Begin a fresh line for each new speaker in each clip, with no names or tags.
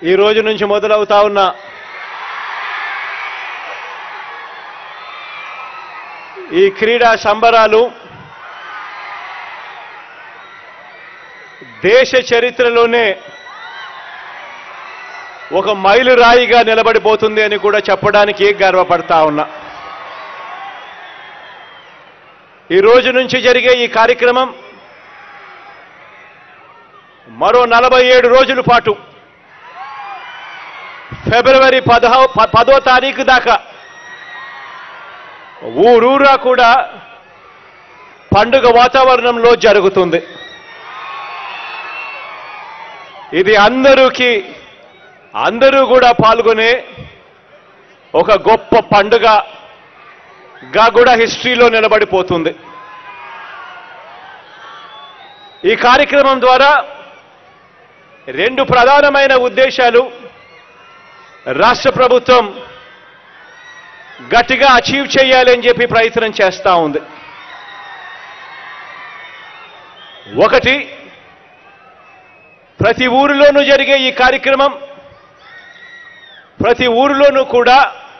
ఈ రోజు నుంచి మొదలవుతా ఉన్న ఈ క్రీడా సంబరాలు దేశ చరిత్రలోనే ఒక మైలురాయిగా నిలబడిపోతుంది అని కూడా చెప్పడానికి గర్వపడతా ఉన్నా ఈ రోజు నుంచి జరిగే ఈ కార్యక్రమం మరో నలభై ఏడు రోజుల పాటు ఫిబ్రవరి పదహ ప- పదో తారీఖు దాకా ఊరూరా కూడా పండుగ వాతావరణంలో జరుగుతుంది ఇది అందరికీ అందరూ కూడా పాల్గొనే ఒక గొప్ప పండుగగా కూడా హిస్టరీలో నిలబడిపోతుంది ఈ కార్యక్రమం ద్వారా రెండు ప్రధానమైన ఉద్దేశాలు రాష్ట్ర ప్రభుత్వం గట్టిగా అచీవ్ చేయాలి అని చెప్పి ప్రయత్నం చేస్తా ఉంది ఒకటి ప్రతి ఊరిలోనూ జరిగే ఈ కార్యక్రమం ప్రతి ఊరిలోనూ కూడా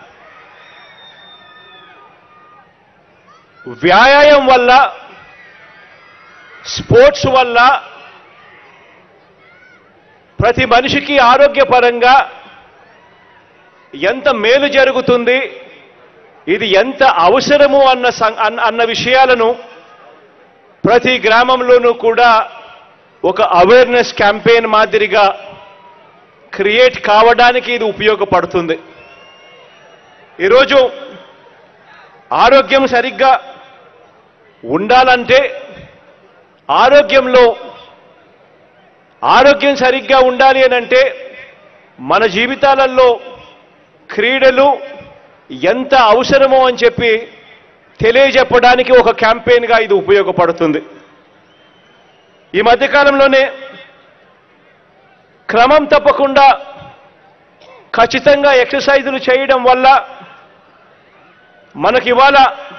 వ్యాయామం వల్ల స్పోర్ట్స్ వల్ల ప్రతి మనిషికి ఆరోగ్యపరంగా ఎంత మేలు జరుగుతుంది ఇది ఎంత అవసరము అన్న సం- అన్న- అన్న విషయాలను ప్రతి గ్రామంలోనూ కూడా ఒక అవేర్నెస్ క్యాంపెయిన్ మాదిరిగా క్రియేట్ కావడానికి ఇది ఉపయోగపడుతుంది ఈరోజు ఆరోగ్యం సరిగ్గా ఉండాలంటే ఆరోగ్యంలో ఆరోగ్యం సరిగ్గా ఉండాలి అని అంటే మన జీవితాలలో క్రీడలు ఎంత అవసరమో అని చెప్పి తెలియజెప్పడానికి ఒక క్యాంపెయిన్గా ఇది ఉపయోగపడుతుంది ఈ మధ్యకాలంలోనే క్రమం తప్పకుండా ఖచ్చితంగా ఎక్సర్సైజులు చేయడం వల్ల మనకి ఇవాళ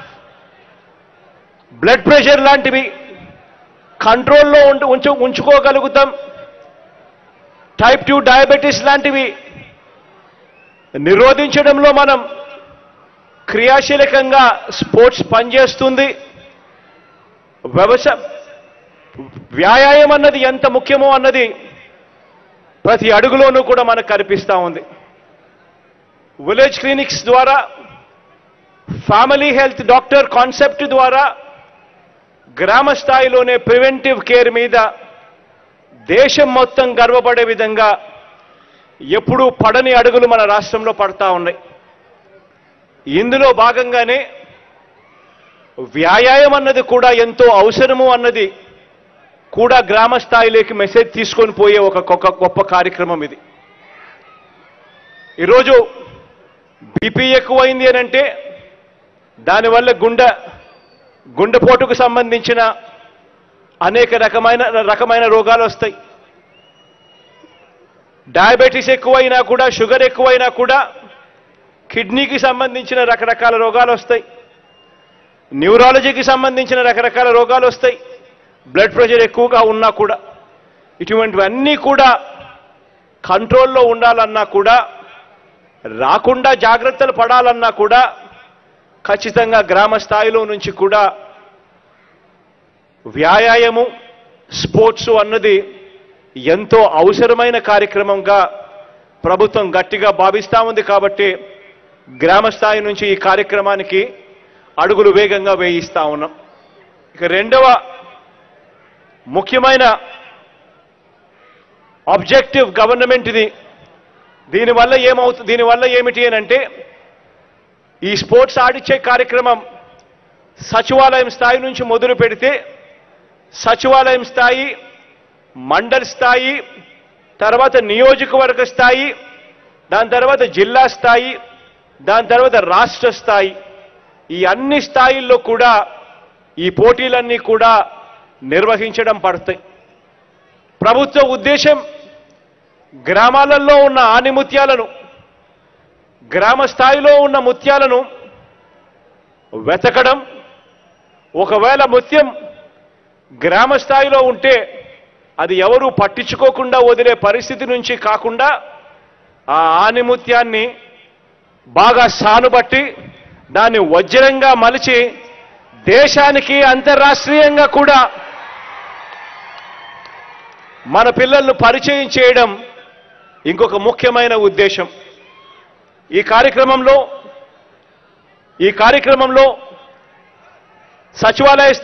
బ్లడ్ ప్రెషర్ లాంటివి కంట్రోల్లో ఉంటు ఉంచు ఉంచుకోగలుగుతాం టైప్ టూ డయాబెటీస్ లాంటివి నిరోధించడంలో మనం క్రియాశీలకంగా స్పోర్ట్స్ పనిచేస్తుంది వ్యవసాయ వ్యాయామం అన్నది ఎంత ముఖ్యమో అన్నది ప్రతి అడుగులోనూ కూడా మనకు కనిపిస్తూ ఉంది విలేజ్ క్లినిక్స్ ద్వారా ఫ్యామిలీ హెల్త్ డాక్టర్ కాన్సెప్ట్ ద్వారా గ్రామ స్థాయిలోనే ప్రివెంటివ్ కేర్ మీద దేశం మొత్తం గర్వపడే విధంగా ఎప్పుడూ పడని అడుగులు మన రాష్ట్రంలో పడతా ఉన్నాయి ఇందులో భాగంగానే వ్యాయామం అన్నది కూడా ఎంతో అవసరము అన్నది కూడా గ్రామ స్థాయిలోకి మెసేజ్ తీసుకొని పోయే ఒక గొప్ప గొప్ప కార్యక్రమం ఇది ఈరోజు బీపీ ఎక్కువైంది అని అంటే దానివల్ల గుండె గుండెపోటుకు సంబంధించిన అనేక రకమైన రకమైన రోగాలు వస్తాయి డయాబెటీస్ ఎక్కువైనా కూడా షుగర్ ఎక్కువైనా కూడా కిడ్నీకి సంబంధించిన రకరకాల రోగాలు వస్తాయి న్యూరాలజీకి సంబంధించిన రకరకాల రోగాలు వస్తాయి బ్లడ్ ప్రెషర్ ఎక్కువగా ఉన్నా కూడా ఇటువంటివన్నీ కూడా కంట్రోల్లో ఉండాలన్నా కూడా రాకుండా జాగ్రత్తలు పడాలన్నా కూడా ఖచ్చితంగా గ్రామ స్థాయిలో నుంచి కూడా వ్యాయామము స్పోర్ట్స్ అన్నది ఎంతో అవసరమైన కార్యక్రమంగా ప్రభుత్వం గట్టిగా భావిస్తా ఉంది కాబట్టి గ్రామ స్థాయి నుంచి ఈ కార్యక్రమానికి అడుగులు వేగంగా వేయిస్తా ఉన్నాం ఇక రెండవ ముఖ్యమైన ఆబ్జెక్టివ్ గవర్నమెంట్ ఇది దీనివల్ల ఏమవుతుంది దీనివల్ల ఏమిటి అని అంటే ఈ స్పోర్ట్స్ ఆడిచ్చే కార్యక్రమం సచివాలయం స్థాయి నుంచి మొదలు పెడితే సచివాలయం స్థాయి మండల్ స్థాయి తర్వాత నియోజకవర్గ స్థాయి దాని తర్వాత జిల్లా స్థాయి దాని తర్వాత రాష్ట్ర స్థాయి ఈ అన్ని స్థాయిల్లో కూడా ఈ పోటీలన్నీ కూడా నిర్వహించడం పడతాయి ప్రభుత్వ ఉద్దేశం గ్రామాలలో ఉన్న ఆనిముత్యాలను గ్రామ స్థాయిలో ఉన్న ముత్యాలను వెతకడం ఒకవేళ ముత్యం గ్రామ స్థాయిలో ఉంటే అది ఎవరు పట్టించుకోకుండా వదిలే పరిస్థితి నుంచి కాకుండా ఆ ఆనిముత్యాన్ని బాగా సానుబట్టి దాన్ని వజ్రంగా మలిచి దేశానికి అంతర్రాష్ట్రీయంగా కూడా మన పిల్లలను పరిచయం చేయడం ఇంకొక ముఖ్యమైన ఉద్దేశం ఈ కార్యక్రమంలో ఈ కార్యక్రమంలో సచివాలయ